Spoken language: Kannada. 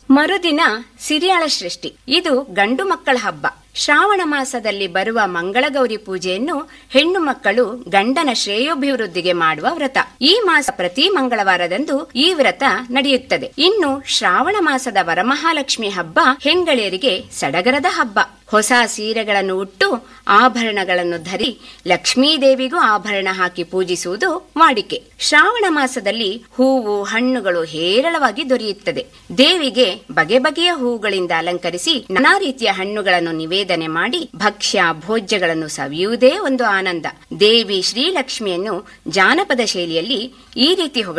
ಮರುದಿನ ಸಿರಿಯಾಳ ಸೃಷ್ಟಿ ಇದು ಗಂಡು ಮಕ್ಕಳ ಹಬ್ಬ ಶ್ರಾವಣ ಮಾಸದಲ್ಲಿ ಬರುವ ಮಂಗಳಗೌರಿ ಪೂಜೆಯನ್ನು ಹೆಣ್ಣು ಮಕ್ಕಳು ಗಂಡನ ಶ್ರೇಯೋಭಿವೃದ್ಧಿಗೆ ಮಾಡುವ ವ್ರತ ಈ ಮಾಸ ಪ್ರತಿ ಮಂಗಳವಾರದಂದು ಈ ವ್ರತ ನಡೆಯುತ್ತದೆ ಇನ್ನು ಶ್ರಾವಣ ಮಾಸದ ವರಮಹಾಲಕ್ಷ್ಮಿ ಹಬ್ಬ ಹೆಂಗಳಿಯರಿಗೆ ಸಡಗರದ ಹಬ್ಬ ಹೊಸ ಸೀರೆಗಳನ್ನು ಉಟ್ಟು ಆಭರಣಗಳನ್ನು ಧರಿ ಲಕ್ಷ್ಮೀದೇವಿಗೂ ಆಭರಣ ಹಾಕಿ ಪೂಜಿಸುವುದು ವಾಡಿಕೆ ಶ್ರಾವಣ ಮಾಸದಲ್ಲಿ ಹೂವು ಹಣ್ಣುಗಳು ಹೇರಳವಾಗಿ ದೊರೆಯುತ್ತದೆ ದೇವಿಗೆ ಬಗೆ ಬಗೆಯ ಹೂಗಳಿಂದ ಅಲಂಕರಿಸಿ ನಾನಾ ರೀತಿಯ ಹಣ್ಣುಗಳನ್ನು ನಿವೇದನೆ ಮಾಡಿ ಭಕ್ಷ್ಯ ಭೋಜ್ಯಗಳನ್ನು ಸವಿಯುವುದೇ ಒಂದು ಆನಂದ ದೇವಿ ಶ್ರೀಲಕ್ಷ್ಮಿಯನ್ನು ಜಾನಪದ ಶೈಲಿಯಲ್ಲಿ ಈ ರೀತಿ ಹೊಗಳ